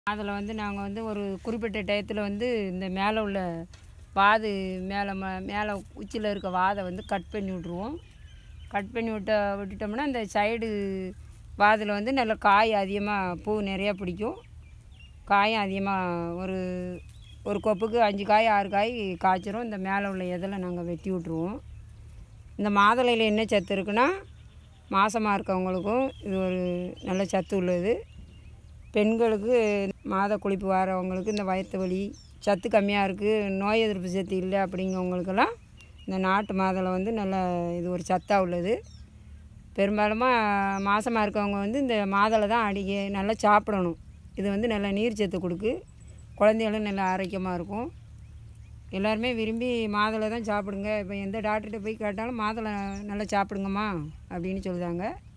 அதில் வந்து நாங்கள் வந்து ஒரு குறிப்பிட்ட டயத்தில் வந்து இந்த மேலே உள்ள வாது மேலே ம மேலே உச்சியில் இருக்க வாதை வந்து கட் பண்ணி விட்ருவோம் கட் பண்ணி விட்ட விட்டுட்டோம்னா இந்த சைடு வாதில் வந்து நல்ல காய் அதிகமாக பூ நிறையா பிடிக்கும் காயும் அதிகமாக ஒரு ஒரு கொப்புக்கு அஞ்சு காய் ஆறு காய் காய்ச்சிரும் இந்த மேலே உள்ள இதில் நாங்கள் வெட்டி விட்ருவோம் இந்த மாதுளையில் என்ன சத்து இருக்குன்னா மாசமாக இருக்கவங்களுக்கும் இது ஒரு நல்ல சத்து உள்ளது பெண்களுக்கு மாத குளிப்பு வரவங்களுக்கு இந்த வயிற்று வலி சத்து கம்மியாக இருக்குது நோய் எதிர்ப்பு சக்தி இல்லை அப்படிங்கவங்களுக்கெல்லாம் இந்த நாட்டு மாதுளை வந்து நல்ல இது ஒரு சத்தாக உள்ளது பெரும்பாலும் மாசமாக இருக்கவங்க வந்து இந்த மாதுளை தான் அடிக்க நல்லா சாப்பிடணும் இது வந்து நல்ல நீர் சத்து கொடுக்கு குழந்தைகளும் நல்லா ஆரோக்கியமாக இருக்கும் எல்லாருமே விரும்பி மாதுளை தான் சாப்பிடுங்க இப்போ எந்த டாக்டர்கிட்ட போய் கேட்டாலும் மாதுளை நல்லா சாப்பிடுங்கம்மா அப்படின்னு சொல்லுதாங்க